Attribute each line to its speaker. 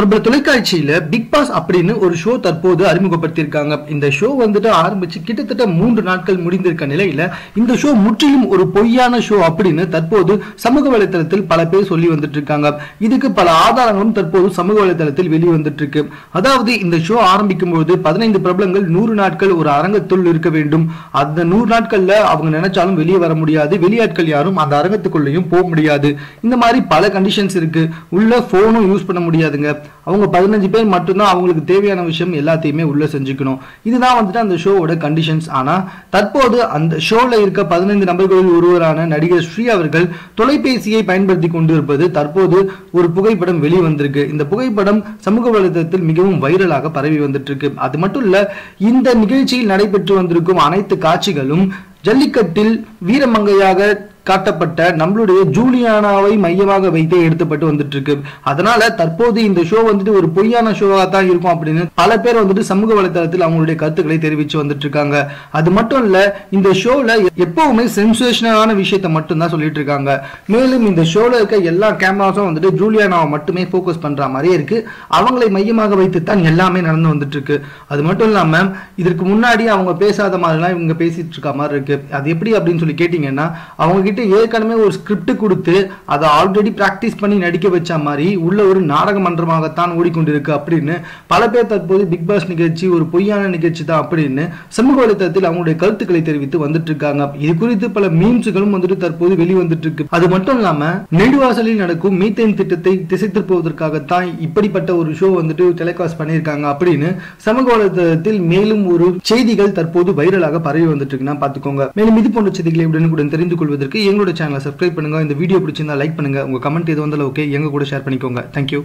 Speaker 1: பிரபல தொலைக்காட்சியில big pass அப்படின்னு ஒரு ஷோ தற்போது அறிமுகப்படுத்தியிருக்காங்க இந்த ஷோ வந்துட்டு ஆரம்பிச்சு கிட்டத்தட்ட மூன்று நாட்கள் முடிந்திருக்க நிலையில இந்த ஷோ முற்றிலும் ஒரு பொய்யான ஷோ அப்படின்னு தற்போது சமூக வலைதளத்தில் பல பேர் சொல்லி வந்துட்டு இருக்காங்க இதுக்கு பல ஆதாரங்களும் தற்போது சமூக வலைதளத்தில் வெளிவந்துட்டு இருக்கு அதாவது இந்த ஷோ ஆரம்பிக்கும் போது பதினைந்து பிரபலங்கள் நூறு நாட்கள் ஒரு அரங்கத்துள் இருக்க வேண்டும் அந்த நூறு நாட்கள்ல அவங்க நினைச்சாலும் வெளியே வர முடியாது வெளியாட்கள் யாரும் அந்த அரங்கத்துக்குள்ளேயும் போக முடியாது இந்த மாதிரி பல கண்டிஷன்ஸ் இருக்கு உள்ள போனும் யூஸ் பண்ண முடியாதுங்க அவங்க பதினஞ்சு பேர் மட்டும்தான் அவங்களுக்கு தேவையான விஷயம் எல்லாத்தையுமே உள்ள செஞ்சுக்கணும் இதுதான் வந்துட்டு அந்த ஷோவோட கண்டிஷன்ஸ் ஆனா தற்போது அந்த ஷோல இருக்க பதினைந்து நபர்களில் ஒருவரான நடிகர் ஸ்ரீ அவர்கள் தொலைபேசியை பயன்படுத்தி கொண்டு இருப்பது தற்போது ஒரு புகைப்படம் வெளிவந்திருக்கு இந்த புகைப்படம் சமூக வலைதளத்தில் மிகவும் வைரலாக பரவி வந்துட்டு இருக்கு அது மட்டும் இல்ல இந்த நிகழ்ச்சியில் நடைபெற்று வந்திருக்கும் அனைத்து காட்சிகளும் ஜல்லிக்கட்டில் வீரமங்கையாக காட்டப்பட்ட நம்மளுடைய ஜூலியானாவை மையமாக வைத்தே எடுத்துப்பட்டு வந்துட்டு இருக்கு அதனால தற்போது இந்த ஷோ வந்துட்டு ஒரு பொய்யான ஷோவாக தான் இருக்கும் அப்படின்னு பல பேர் வந்துட்டு சமூக வலைதளத்தில் அவங்களுடைய கருத்துக்களை தெரிவிச்சு வந்துட்டு இருக்காங்க அது மட்டும் இல்ல இந்த ஷோல எப்பவுமே சென்சேஷனான விஷயத்த மட்டும் தான் சொல்லிட்டு இருக்காங்க மேலும் இந்த ஷோல இருக்க எல்லா கேமராஸும் வந்துட்டு ஜூலியானாவை மட்டுமே ஃபோக்கஸ் பண்ற மாதிரியே இருக்கு அவங்களை மையமாக வைத்து தான் எல்லாமே நடந்து வந்துட்டு இருக்கு அது மட்டும் இல்லாம இதற்கு முன்னாடி அவங்க பேசாத மாதிரிலாம் இவங்க பேசிட்டு இருக்க மாதிரி இருக்கு அது எப்படி அப்படின்னு சொல்லி கேட்டீங்கன்னா அவங்க கிட்ட ஏற்கனவே ஒரு ஸ்கிரிப்ட் கொடுத்து அதை ஆல்ரெடி பிராக்டிஸ் பண்ணி நடிக்க வச்ச மாதிரி உள்ள ஒரு நாடக மன்றமாகத்தான் ஓடிக்கொண்டிருக்கு அப்படின்னு பல பேர் தற்போது பிக் பாஸ் நிகழ்ச்சி ஒரு பொய்யான நிகழ்ச்சி தான் அப்படின்னு சமூக வலைத்தளத்தில் அவங்களுடைய கருத்துக்களை தெரிவித்து வந்துட்டு இருக்காங்க இது குறித்து பல மீம்ஸுகளும் வந்துட்டு தற்போது வெளிவந்துட்டு இருக்கு அது மட்டும் இல்லாம நெடுவாசலில் நடக்கும் மீத்தேன் திட்டத்தை திசை திருப்புவதற்காகத்தான் இப்படிப்பட்ட ஒரு ஷோ வந்துட்டு டெலிகாஸ்ட் பண்ணியிருக்காங்க அப்படின்னு சமூக வலைதளத்தில் மேலும் ஒரு செய்திகள் தற்போது வைரலாக பரவி வந்துட்டு இருக்குன்னா பாத்துக்கோங்க மேலும் இது போன்ற செய்திகளை உடனுக்குடன் தெரிந்து கொள்வதற்கு எங்களோட சேனலை சப்ஸ்கிரைப் பண்ணுங்க இந்த வீடியோ பிடிச்சிருந்தா லைக் பண்ணுங்க உங்க கமெண்ட் எது வந்தாலும் ஓகே எங்க கூட ஷேர் பண்ணிக்கோங்க தேங்க்யூ